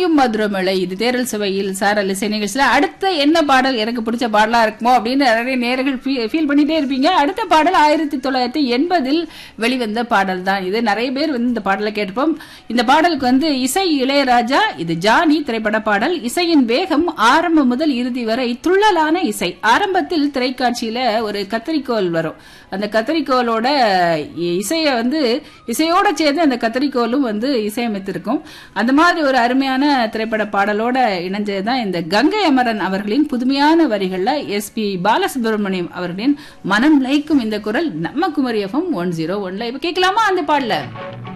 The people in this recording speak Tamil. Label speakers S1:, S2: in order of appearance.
S1: மாலையும் மதுரமலை இது தேரல் சுவையில் சாரல் இசை நிகழ்ச்சியில அடுத்த என்ன பாடல் எனக்கு பிடிச்ச பாடலா இருக்குமோ அப்படின்னு நிறைய நேர்கள் ஃபீல் பண்ணிட்டே இருப்பீங்க அடுத்த பாடல் ஆயிரத்தி தொள்ளாயிரத்தி எண்பதில் வெளிவந்த பாடல் தான் இது நிறைய பேர் வந்து இந்த பாடலை கேட்டிருப்போம் இந்த பாடலுக்கு வந்து இசை இளையராஜா இது ஜானி திரைப்பட பாடல் இசையின் வேகம் ஆரம்பம் முதல் இறுதி வரை துள்ளலான இசை ஆரம்பத்தில் திரைக்காட்சியில ஒரு கத்தரிக்கோல் வரும் அந்த கத்தரிக்கோலோட இசைய வந்து இசையோட சேர்ந்து அந்த கத்தரிக்கோலும் வந்து இசையமைத்திருக்கும் அந்த மாதிரி ஒரு அருமையான திரைப்பட பாடலோட இணைஞ்சதுதான் இந்த கங்கை அமரன் அவர்களின் புதுமையான வரிகள்ல எஸ் பி பாலசுப்ரமணியம் அவர்களின் மனம் லைக்கும் இந்த குரல் நம்ம குமரி எஃப்எம் ஒன் ஜீரோ ஒன்ல இப்ப கேட்கலாமா அந்த பாடல